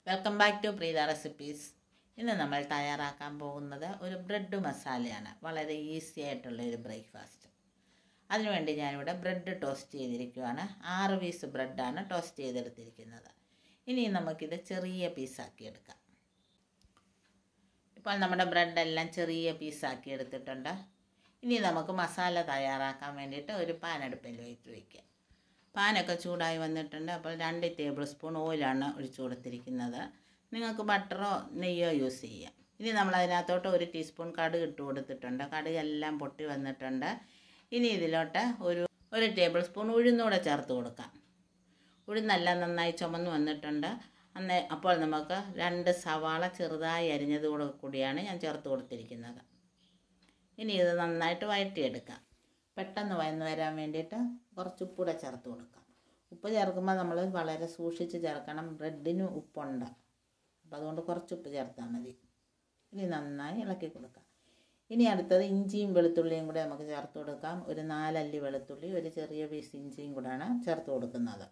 welcome back to Preetha recipes ഇന്ന് നമ്മൾ തയ്യാറാക്കാൻ പോകുന്നത് ഒരു ബ്രെഡ് മസാലയാണ് വളരെ ഈസി ആയിട്ടുള്ള ഒരു ബ്രേക്ക്ഫാസ്റ്റ് അതിനുവേണ്ടി ഞാനിവിടെ ബ്രെഡ് ടോസ്റ്റ് ചെയ്തിരിക്കുകയാണ് ആറ് പീസ് ബ്രെഡാണ് ടോസ്റ്റ് ചെയ്തെടുത്തിരിക്കുന്നത് ഇനി നമുക്കിത് ചെറിയ പീസാക്കി എടുക്കാം ഇപ്പോൾ നമ്മുടെ ബ്രെഡെല്ലാം ചെറിയ പീസാക്കി എടുത്തിട്ടുണ്ട് ഇനി നമുക്ക് മസാല തയ്യാറാക്കാൻ വേണ്ടിയിട്ട് ഒരു പാൻ അടുപ്പിൽ വെച്ച് വയ്ക്കാം പാനൊക്കെ ചൂടായി വന്നിട്ടുണ്ട് അപ്പോൾ രണ്ട് ടേബിൾ സ്പൂൺ ഓയിലാണ് ഒഴിച്ചു കൊടുത്തിരിക്കുന്നത് നിങ്ങൾക്ക് ബട്ടറോ നെയ്യോ യൂസ് ചെയ്യാം ഇനി നമ്മൾ അതിനകത്തോട്ട് ഒരു ടീസ്പൂൺ കടുക് ഇട്ട് കൊടുത്തിട്ടുണ്ട് കടുക് എല്ലാം പൊട്ടി വന്നിട്ടുണ്ട് ഇനി ഇതിലോട്ട് ഒരു ഒരു ടേബിൾ സ്പൂൺ ഉഴുന്നൂടെ ചേർത്ത് കൊടുക്കാം ഉഴുന്നെല്ലാം നന്നായി ചുമന്ന് വന്നിട്ടുണ്ട് അന്ന് അപ്പോൾ നമുക്ക് രണ്ട് സവാള ചെറുതായി അരിഞ്ഞത് കൂടെ കൂടിയാണ് ഞാൻ ചേർത്ത് കൊടുത്തിരിക്കുന്നത് ഇനി ഇത് നന്നായിട്ട് വഴറ്റിയെടുക്കാം പെട്ടെന്ന് വയന്ന് വരാൻ വേണ്ടിയിട്ട് കുറച്ച് ഉപ്പൂടെ ചേർത്ത് കൊടുക്കാം ഉപ്പ് ചേർക്കുമ്പോൾ നമ്മൾ വളരെ സൂക്ഷിച്ച് ചേർക്കണം ബ്രെഡിന് ഉപ്പുണ്ട് അപ്പോൾ അതുകൊണ്ട് കുറച്ച് ഉപ്പ് ചേർത്താൽ മതി ഇനി നന്നായി ഇളക്കി കൊടുക്കാം ഇനി അടുത്തത് ഇഞ്ചിയും വെളുത്തുള്ളിയും കൂടെ നമുക്ക് ചേർത്ത് കൊടുക്കാം ഒരു നാലല്ലി വെളുത്തുള്ളി ഒരു ചെറിയ പീസ് ഇഞ്ചിയും കൂടെയാണ് ചേർത്ത് കൊടുക്കുന്നത്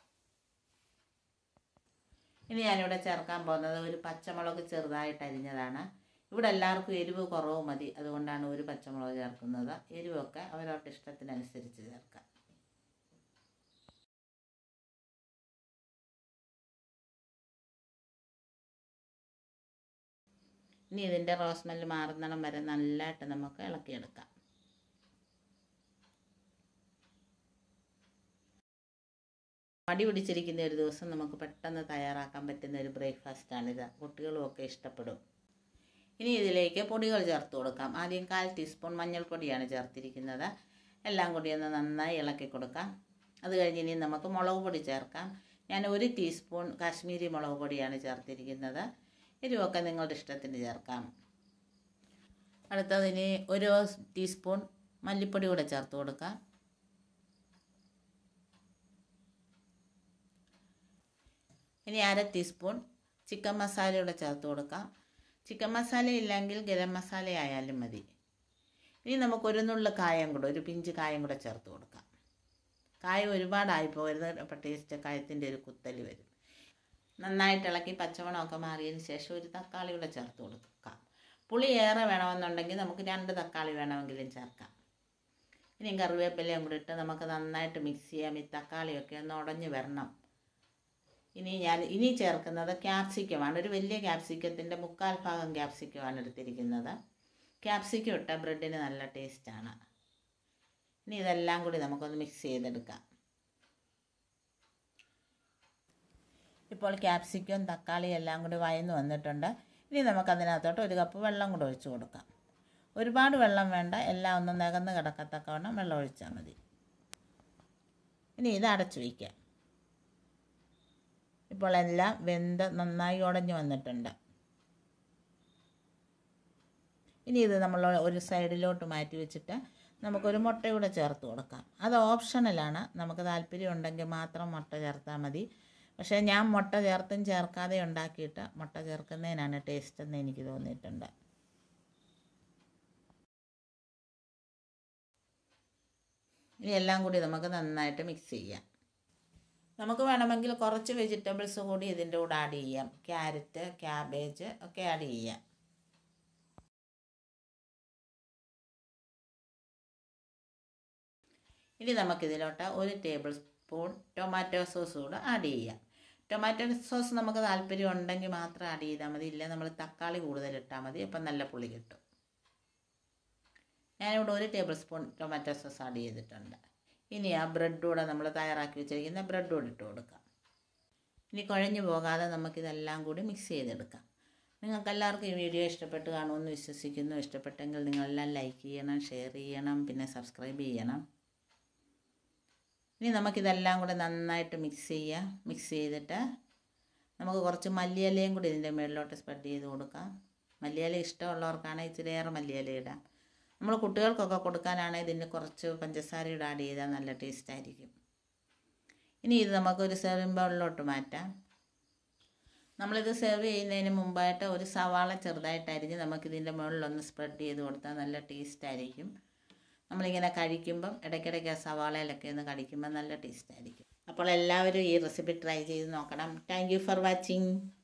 ഇനി ഞാനിവിടെ ചേർക്കാൻ പോകുന്നത് ഒരു പച്ചമുളക് ചെറുതായിട്ട് അരിഞ്ഞതാണ് ഇവിടെ എല്ലാവർക്കും എരിവ് കുറവ് മതി അതുകൊണ്ടാണ് ഒരു പച്ചമുളക് ചേർക്കുന്നത് എരിവൊക്കെ അവരവരുടെ ഇഷ്ടത്തിനനുസരിച്ച് ചേർക്കാം ഇനി ഇതിൻ്റെ റോസ്മെല്ല് മാറുന്നിടം വരെ നല്ലതായിട്ട് നമുക്ക് ഇളക്കിയെടുക്കാം മടി പിടിച്ചിരിക്കുന്ന ഒരു ദിവസം നമുക്ക് പെട്ടെന്ന് തയ്യാറാക്കാൻ പറ്റുന്ന ഒരു ബ്രേക്ക്ഫാസ്റ്റാണിത് കുട്ടികളും ഒക്കെ ഇഷ്ടപ്പെടും ഇനി ഇതിലേക്ക് പൊടികൾ ചേർത്ത് കൊടുക്കാം ആദ്യം കാൽ ടീസ്പൂൺ മഞ്ഞൾപ്പൊടിയാണ് ചേർത്തിരിക്കുന്നത് എല്ലാം കൂടി ഒന്ന് നന്നായി ഇളക്കി കൊടുക്കാം അത് കഴിഞ്ഞ് ഇനി നമുക്ക് മുളക് പൊടി ചേർക്കാം ഞാൻ ഒരു ടീസ്പൂൺ കാശ്മീരി മുളക് പൊടിയാണ് ചേർത്തിരിക്കുന്നത് എരിവൊക്കെ നിങ്ങളുടെ ഇഷ്ടത്തിന് ചേർക്കാം അടുത്തതിന് ഒരു ടീസ്പൂൺ മല്ലിപ്പൊടി കൂടെ ചേർത്ത് കൊടുക്കാം ഇനി അര ടീസ്പൂൺ ചിക്കൻ മസാലയൂടെ ചേർത്ത് കൊടുക്കാം ചിക്കൻ മസാല ഇല്ലെങ്കിൽ ഗരം മസാല ആയാലും മതി ഇനി നമുക്കൊരു നുള്ള കായം കൂടെ ഒരു പിഞ്ച് കായം കൂടെ ചേർത്ത് കൊടുക്കാം കായം ഒരുപാടായി പോകരുത് അപ്പോൾ ടേസ്റ്റ് കായത്തിൻ്റെ ഒരു കുത്തൽ വരും നന്നായിട്ട് ഇളക്കി പച്ചമണമൊക്കെ മാറിയതിന് ശേഷം ഒരു തക്കാളി കൂടെ ചേർത്ത് കൊടുക്കാം പുളി ഏറെ വേണമെന്നുണ്ടെങ്കിൽ നമുക്ക് രണ്ട് തക്കാളി വേണമെങ്കിലും ചേർക്കാം ഇനി കറിവേപ്പിലയും കൂടി ഇട്ട് നമുക്ക് നന്നായിട്ട് മിക്സ് ചെയ്യാം ഈ തക്കാളിയൊക്കെ ഒന്ന് ഉടഞ്ഞ് വരണം ഇനി ഞാൻ ഇനി ചേർക്കുന്നത് ക്യാപ്സിക്കമാണ് ഒരു വലിയ ക്യാപ്സിക്കത്തിൻ്റെ മുക്കാൽ ഭാഗം ക്യാപ്സിക്കമാണ് എടുത്തിരിക്കുന്നത് ക്യാപ്സിക്കം ഇട്ട ബ്രെഡിന് നല്ല ടേസ്റ്റാണ് ഇനി ഇതെല്ലാം കൂടി നമുക്കൊന്ന് മിക്സ് ചെയ്തെടുക്കാം ഇപ്പോൾ ക്യാപ്സിക്കം തക്കാളി എല്ലാം കൂടി വയന്ന് വന്നിട്ടുണ്ട് ഇനി നമുക്കതിനകത്തോട്ട് ഒരു കപ്പ് വെള്ളം കൂടെ ഒഴിച്ച് കൊടുക്കാം ഒരുപാട് വെള്ളം വേണ്ട എല്ലാം ഒന്ന് നികന്ന് കിടക്കത്തക്കവണ്ണം വെള്ളം ഒഴിച്ചാൽ മതി ഇനി ഇത് അടച്ചു വയ്ക്കാം ഇപ്പോൾ എല്ലാം വെന്ത് നന്നായി ഉടഞ്ഞു വന്നിട്ടുണ്ട് ഇനി ഇത് നമ്മൾ ഒരു സൈഡിലോട്ട് മാറ്റി വെച്ചിട്ട് നമുക്കൊരു മുട്ട കൂടെ ചേർത്ത് കൊടുക്കാം അത് ഓപ്ഷണലാണ് നമുക്ക് താല്പര്യം ഉണ്ടെങ്കിൽ മാത്രം മുട്ട ചേർത്താൽ മതി പക്ഷേ ഞാൻ മുട്ട ചേർത്തും ചേർക്കാതെ ഉണ്ടാക്കിയിട്ട് മുട്ട ചേർക്കുന്നതിനാണ് ടേസ്റ്റ് എന്ന് എനിക്ക് തോന്നിയിട്ടുണ്ട് ഇനി എല്ലാം കൂടി നമുക്ക് നന്നായിട്ട് മിക്സ് ചെയ്യാം നമുക്ക് വേണമെങ്കിൽ കുറച്ച് വെജിറ്റബിൾസ് കൂടി ഇതിൻ്റെ കൂടെ ആഡ് ചെയ്യാം ക്യാരറ്റ് ക്യാബേജ് ഒക്കെ ആഡ് ചെയ്യാം ഇനി നമുക്കിതിലോട്ട് ഒരു ടേബിൾ സ്പൂൺ ടൊമാറ്റോ സോസ് കൂടെ ആഡ് ചെയ്യാം ടൊമാറ്റോ സോസ് നമുക്ക് താല്പര്യം ഉണ്ടെങ്കിൽ മാത്രം ആഡ് ചെയ്താൽ മതി ഇല്ല നമ്മൾ തക്കാളി കൂടുതൽ ഇട്ടാൽ മതി അപ്പം നല്ല പുളി കിട്ടും ഞാനിവിടെ ഒരു tablespoon tomato sauce add ചെയ്തിട്ടുണ്ട് ഇനി ആ ബ്രെഡൂടെ നമ്മൾ തയ്യാറാക്കി വെച്ചിരിക്കുന്ന ബ്രെഡൂടെ ഇട്ട് കൊടുക്കാം ഇനി കുഴഞ്ഞു പോകാതെ നമുക്കിതെല്ലാം കൂടി മിക്സ് ചെയ്തെടുക്കാം നിങ്ങൾക്ക് എല്ലാവർക്കും ഈ വീഡിയോ ഇഷ്ടപ്പെട്ട് കാണുമെന്ന് വിശ്വസിക്കുന്നു ഇഷ്ടപ്പെട്ടെങ്കിൽ നിങ്ങളെല്ലാം ലൈക്ക് ചെയ്യണം ഷെയർ ചെയ്യണം പിന്നെ സബ്സ്ക്രൈബ് ചെയ്യണം ഇനി നമുക്കിതെല്ലാം കൂടെ നന്നായിട്ട് മിക്സ് ചെയ്യാം മിക്സ് ചെയ്തിട്ട് നമുക്ക് കുറച്ച് മല്ലിയിലയും കൂടി ഇതിൻ്റെ മുകളിലോട്ട് സ്പ്രെഡ് ചെയ്ത് കൊടുക്കാം മല്ലിയില ഇഷ്ടമുള്ളവർക്കാണെങ്കിൽ ഇച്ചിരിയേറെ മല്ലിയില ഇടാം നമ്മൾ കുട്ടികൾക്കൊക്കെ കൊടുക്കാനാണെങ്കിൽ ഇതിന് കുറച്ച് പഞ്ചസാരയുടെ ആഡ് ചെയ്താൽ നല്ല ടേസ്റ്റ് ആയിരിക്കും ഇനി ഇത് നമുക്കൊരു സെർവിങ് ബൗളിലോട്ട് മാറ്റാം നമ്മളിത് സെർവ് ചെയ്യുന്നതിന് മുമ്പായിട്ട് ഒരു സവാള ചെറുതായിട്ട് അരിഞ്ഞ് നമുക്കിതിൻ്റെ മുകളിലൊന്ന് സ്പ്രെഡ് ചെയ്ത് കൊടുത്താൽ നല്ല ടേസ്റ്റ് ആയിരിക്കും നമ്മളിങ്ങനെ കഴിക്കുമ്പം ഇടയ്ക്കിടയ്ക്ക് ആ സവാളയിലൊക്കെ ഒന്ന് കടിക്കുമ്പോൾ നല്ല ടേസ്റ്റ് ആയിരിക്കും അപ്പോൾ എല്ലാവരും ഈ റെസിപ്പി ട്രൈ ചെയ്ത് നോക്കണം താങ്ക് യു ഫോർ വാച്ചിങ്